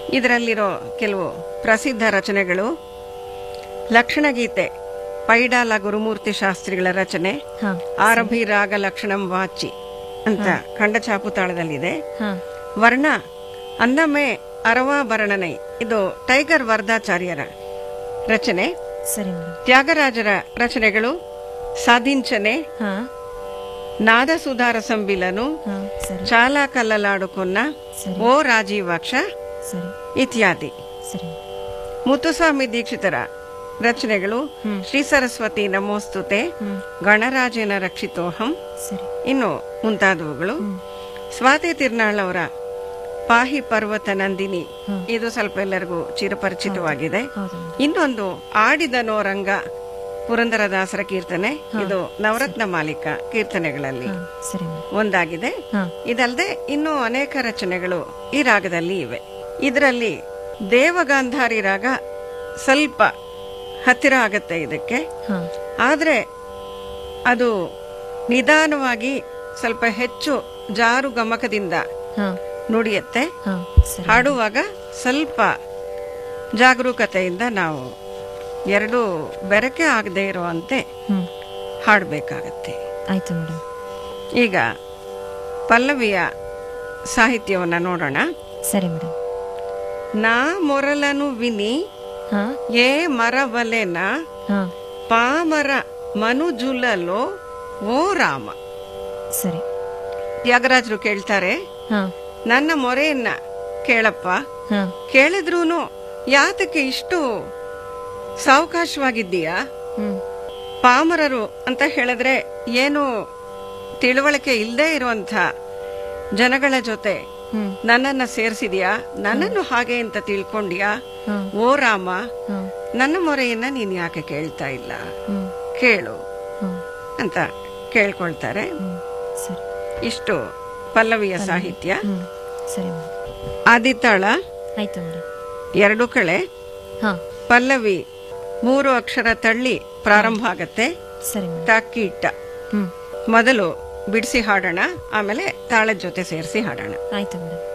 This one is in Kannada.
ಇದರಲ್ಲಿರೋ ಕೆಲವು ಪ್ರಸಿದ್ಧ ರಚನೆಗಳು ಲಕ್ಷಣಗೀತೆ ಪೈಡಾಲ ಗುರುಮೂರ್ತಿ ಶಾಸ್ತ್ರಿಗಳ ರಚನೆ ಹಾ ಆರಭಿ ರಾಗ ಲಕ್ಷಣಂ ವಾಚಿ ಅಂತ ಖಂಡಚಾಪು ತಾಳದಲ್ಲಿದೆ ಹಾ ವರ್ಣ ಅನ್ನಮೇ ಅರವಾಭರಣನೈ ಇದು ಟೈಗರ್ ವರ್ಧಾಚಾರ್ಯರ ರಚನೆ ಸರಿ ಮೇಡಮ್ ತ್ಯಾಗರಾಜರ ರಚನೆಗಳು ಸಾಧಿಂಚನೆ ಹಾ ನಾದ ಸುಧಾರ ಸಂಬಿಲನು ಹಾ ಸರಿ ಚಾಲ ಕಲ್ಲಲಾಡುಕೊನ್ನ ಸರಿ ಓ ರಾಜೀವಾಕ್ಷ ಸರಿ ಇತ್ಯಾದಿ ಸರಿ ಮುತ್ತುಸ್ವಾಮಿ ದೀಕ್ಷಿತರ ರಚನೆಗಳು ಹ್ಮ್. ಶ್ರೀ ಸರಸ್ವತಿ ನಮೋಸ್ತುತೆ ಹ್ಮ್ ಗಣರಾಜೇನ ರಕ್ಷಿತೋಹಂ ಸರಿ ಇನ್ನು ಮುಂತಾದವುಗಳು ಹ್ಮ್ ಸ್ವಾತಿ ತಿರ್ನಾಳ್ ಅವರ ಪಾಹಿ ಪರ್ವತ ನಂದಿನಿ ಹ್ಮ್. ಇದು ಸ್ವಲ್ಪ ಎಲ್ಲರಿಗೂ ಚಿರಪರಿಚಿತವಾಗಿದೆ ಹೌದು ಮೇಡಮ್ ಇನ್ನೊಂದು ಆಡಿದನೋ ರಂಗ ಪುರಂದರದಾಸರ ಕೀರ್ತನೆ ಇದು ನವರತ್ನ ಮಾಲಿಕ ಕೀರ್ತನೆಗಳಲ್ಲಿ ಹಾ ಸರಿ ಮೇಡಮ್ ಒಂದಾಗಿದೆ ಹಾ ಇದಲ್ಲದೆ ಇನ್ನೂ ಅನೇಕ ರಚನೆಗಳು ಈ ರಾಗದಲ್ಲಿ ಇವೆ ಇದರಲ್ಲಿ ದೇವಗಾಂಧಾರಿ ರಾಗ ಸ್ವಲ್ಪ ಹತ್ತಿರ ಆಗತ್ತೆ ಇದಕ್ಕೆ ಹಾ ಆದರೆ ಅದು ನಿಧಾನವಾಗಿ ಸ್ವಲ್ಪ ಹೆಚ್ಚು ಜಾರು ಗಮಕದಿಂದ ಹಾ ನುಡಿಯತ್ತೆ ಹಾ ಸರಿ ಹಾಡುವಾಗ ಸ್ವಲ್ಪ ಜಾಗರೂಕತೆಯಿಂದ ನಾವು ಎರಡು ಬೆರಕೆ ಆಗದೆ ಇರುವಂತೆ ಹ್ಮ್ ಹಾಡಬೇಕಾಗತ್ತೆ ಆಯ್ತು ಮೇಡಮ್ ಈಗ ಪಲ್ಲವಿಯ ಸಾಹಿತ್ಯವನ್ನು ನೋಡೋಣ ಸರಿ ಮೇಡಮ್ ನಾ ಮೊರಲನು ವಿನಿ ಹಾ ಏ ಮರವಲೆನ ಹಾ ಪಾಮರ ಮನುಜುಲಲೋ ಓ ರಾಮ ಸರಿ ತ್ಯಾಗರಾಜರು ಕೇಳ್ತಾರೆ ಹಾ ನನ್ನ ಮೊರೆಯನ್ನ ಕೇಳಪ್ಪ ಹಾ ಕೇಳಿದ್ರೂನು ಯಾತಕ್ಕೆ ಇಷ್ಟು ಸಾವಕಾಶವಾಗಿದ್ದೀಯಾ ಹ್ಮ್ ಪಾಮರರು ಅಂತ ಹೇಳಿದ್ರೆ ಏನು ತಿಳುವಳಿಕೆ ಇಲ್ಲದೆ ಇರುವಂತ ಜನಗಳ ಜೊತೆ ಹ್ಮ್ ನನ್ನನ್ನ ಸೇರಿಸಿದ್ಯಾ ನನ್ನನ್ನು ಹಾಗೆ ಅಂತ ತಿಳ್ಕೊಂಡ್ಯಾ ಹಾ ಓ ರಾಮ ಹಾ ನನ್ನ ಮೊರೆಯನ್ನ ನೀನ್ ಯಾಕೆ ಕೇಳ್ತಾ ಇಲ್ಲ ಹ್ಮ್ ಕೇಳು ಹಾ ಅಂತ ಕೇಳ್ಕೊಳ್ತಾರೆ ಹ್ಮ್ ಸರಿ ಇಷ್ಟು ಪಲ್ಲವಿಯ ಸಾಹಿತ್ಯ ಹ್ಮ್ ಸರಿ ಮೇಡಮ್ ಆದಿತಾಳ ಆಯ್ತು ಮೇಡಮ್ ಎರಡು ಕಳೆ ಹಾ ಪಲ್ಲವಿ ಮೂರು ಅಕ್ಷರ ತಳ್ಳಿ ಪ್ರಾರಂಭ ಆಗತ್ತೆ ಸರಿ ಮೇಡಮ್ ತಾಕೀಟ ಹ್ಮ್ ಮೊದಲು ಬಿಡಿಸಿ ಹಾಡೋಣ ಆಮೇಲೆ ತಾಳದ ಜೊತೆ ಸೇರಿಸಿ ಹಾಡೋಣ ಆಯ್ತು ಮೇಡಮ್